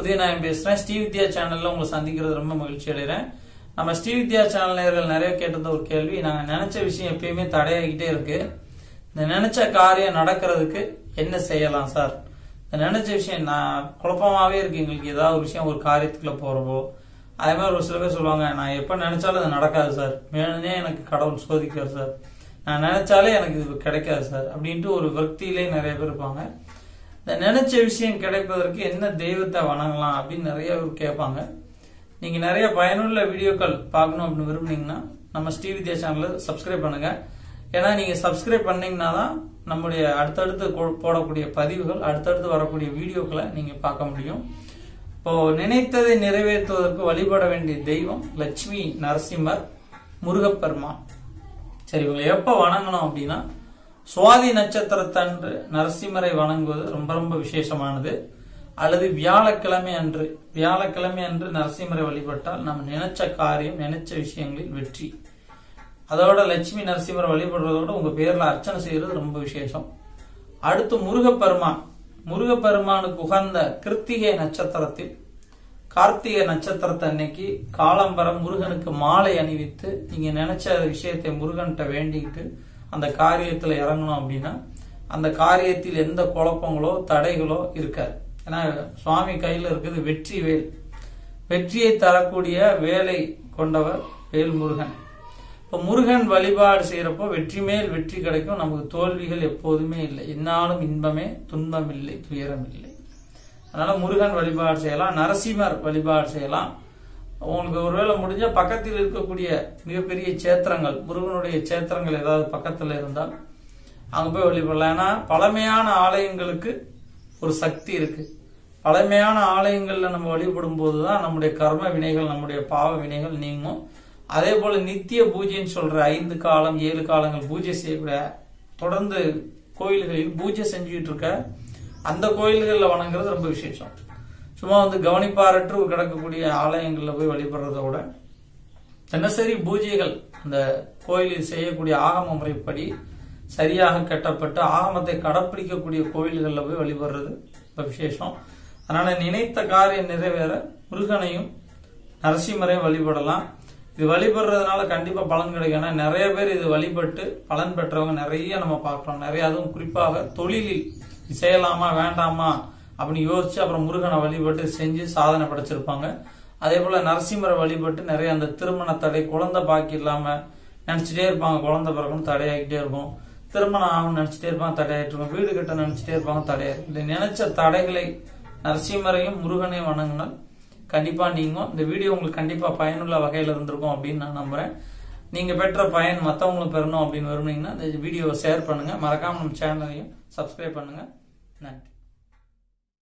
உதயநாயகம் பேசுறேன் ஸ்ரீ வித்யா சேனல்ல உங்களை சந்திக்கிறது ரொம்ப மகிழ்ச்சி அடைகிறேன் நம்ம ஸ்ரீ வித்யா சேனல் நேயர்கள் நிறைய கேட்டது ஒரு கேள்வி நாங்க நினைச்ச விஷயம் எப்பயுமே தடையாகிட்டே இருக்கு இந்த நினைச்ச காரியம் நடக்கிறதுக்கு என்ன செய்யலாம் சார் இந்த நினைச்ச விஷயம் நான் குழப்பமாவே இருக்கு எங்களுக்கு ஏதாவது ஒரு விஷயம் ஒரு காரியத்துக்குள்ள போறப்போ அதே மாதிரி ஒரு சில பேர் சொல்லுவாங்க நான் எப்ப நினைச்சாலும் அது நடக்காது சார் வேணும்னே எனக்கு கடவுள் சோதிக்கிறார் சார் நான் நினைச்சாலே எனக்கு இது கிடைக்காது சார் அப்படின்ட்டு ஒரு விரக்தியிலே நிறைய பேர் இருப்பாங்க இந்த நினைச்ச விஷயம் கிடைப்பதற்கு என்ன தெய்வத்தை வணங்கலாம் அப்படின்னு நிறைய பேர் கேட்பாங்க நீங்க நிறைய பயனுள்ள வீடியோக்கள் பார்க்கணும் அப்படின்னு விரும்புனீங்கன்னா நம்ம ஸ்ரீ வித்யா சேனலை சப்ஸ்கிரைப் பண்ணுங்க ஏன்னா நீங்க சப்ஸ்கிரைப் பண்ணீங்கன்னா தான் நம்முடைய அடுத்தடுத்து கொ- போடக்கூடிய பதிவுகள் அடுத்தடுத்து வரக்கூடிய வீடியோக்களை நீங்க பார்க்க முடியும் இப்போ நினைத்ததை நிறைவேற்றுவதற்கு வழிபட வேண்டிய தெய்வம் லட்சுமி நரசிம்மர் முருகப்பெருமான் சரி இவங்களை எப்ப வணங்கணும் அப்படின்னா சுவாதி நட்சத்திரத்தன்று நரசிம்மரை வணங்குவது ரொம்ப ரொம்ப விசேஷமானது அல்லது வியாழக்கிழமை அன்று வியாழக்கிழமை அன்று நரசிம்மரை வழிபட்டால் நம்ம நினைச்ச காரியம் நினைச்ச விஷயங்களில் வெற்றி அதோட லட்சுமி நரசிம்மரை வழிபடுறதோட உங்க பேர்ல அர்ச்சனை செய்யறது ரொம்ப விசேஷம் அடுத்து முருகப்பெருமான் முருகப்பெருமானுக்கு உகந்த கிருத்திகை நட்சத்திரத்தில் கார்த்திகை நட்சத்திரத்தை அன்னைக்கு காலம்பரம் முருகனுக்கு மாலை அணிவித்து நீங்க நினைச்ச விஷயத்தை முருகன்கிட்ட வேண்டிக்கிட்டு அந்த காரியத்துல இறங்கணும் அப்படின்னா அந்த காரியத்தில் எந்த குழப்பங்களோ தடைகளோ இருக்காது ஏன்னா சுவாமி கையில இருக்குது வெற்றி வேல் வெற்றியை தரக்கூடிய வேலை கொண்டவர் வேல் முருகன் இப்போ முருகன் வழிபாடு செய்யறப்போ வெற்றி மேல் வெற்றி கிடைக்கும் நமக்கு தோல்விகள் எப்போதுமே இல்லை என்னாலும் இன்பமே துன்பம் இல்லை துயரம் இல்லை அதனால முருகன் வழிபாடு செய்யலாம் நரசிம்மர் வழிபாடு செய்யலாம் உங்களுக்கு ஒருவேளை முடிஞ்ச பக்கத்தில் இருக்கக்கூடிய மிகப்பெரிய சேத்திரங்கள் முருகனுடைய சேத்திரங்கள் ஏதாவது பக்கத்துல இருந்தால் அங்க போய் வழிபடலாம் ஏன்னா பழமையான ஆலயங்களுக்கு ஒரு சக்தி இருக்கு பழமையான ஆலயங்கள்ல நம்ம வழிபடும் போதுதான் நம்முடைய கர்ம வினைகள் நம்முடைய பாவ வினைகள் நீங்கும் அதே போல நித்திய பூஜைன்னு சொல்ற ஐந்து காலம் ஏழு காலங்கள் பூஜை செய்யக்கூடிய தொடர்ந்து கோயில்களில் பூஜை செஞ்சுட்டு இருக்க அந்த கோயில்களில் வணங்குறது ரொம்ப விசேஷம் சும்மா வந்து கவனிப்பாரற்று கிடக்கக்கூடிய ஆலயங்கள்ல போய் வழிபடுறத விட தினசரி பூஜைகள் அந்த கோயிலில் செய்யக்கூடிய ஆகம முறைப்படி சரியாக கட்டப்பட்டு ஆகமத்தை கடைப்பிடிக்கக்கூடிய கோயில்களில் போய் வழிபடுறது ரொம்ப விசேஷம் அதனால நினைத்த காரியம் நிறைவேற முருகனையும் நரசிம்மரையும் வழிபடலாம் இது வழிபடுறதுனால கண்டிப்பா பலன் கிடைக்கும் ஏன்னா நிறைய பேர் இது வழிபட்டு பலன் பெற்றவங்க நிறைய நம்ம பார்க்கிறோம் நிறைய அதுவும் குறிப்பாக தொழிலில் இது செய்யலாமா வேண்டாமா அப்படின்னு யோசிச்சு அப்புறம் முருகனை வழிபட்டு செஞ்சு சாதனை படைச்சிருப்பாங்க அதே போல நரசிம்மரை வழிபட்டு நிறைய அந்த திருமண தடை குழந்தை பாக்கி இல்லாம நினைச்சிட்டே இருப்பாங்க குழந்தை பிறக்கணும் தடையாகிட்டே இருக்கும் திருமணம் ஆகும் நினைச்சிட்டே இருப்பாங்க தடையாயிட்டு இருக்கும் வீடு கட்ட நினைச்சிட்டே இருப்பாங்க தடையாயிரும் இந்த நினைச்ச தடைகளை நரசிம்மரையும் முருகனையும் வணங்கினால் கண்டிப்பா நீங்கும் இந்த வீடியோ உங்களுக்கு கண்டிப்பா பயனுள்ள வகையில இருந்திருக்கும் அப்படின்னு நான் நம்புறேன் நீங்க பெற்ற பயன் மத்தவங்களும் பெறணும் அப்படின்னு விரும்புனீங்கன்னா இந்த வீடியோவை ஷேர் பண்ணுங்க மறக்காம நம்ம சேனலையும் சப்ஸ்கிரைப் பண்ணுங்க நன்றி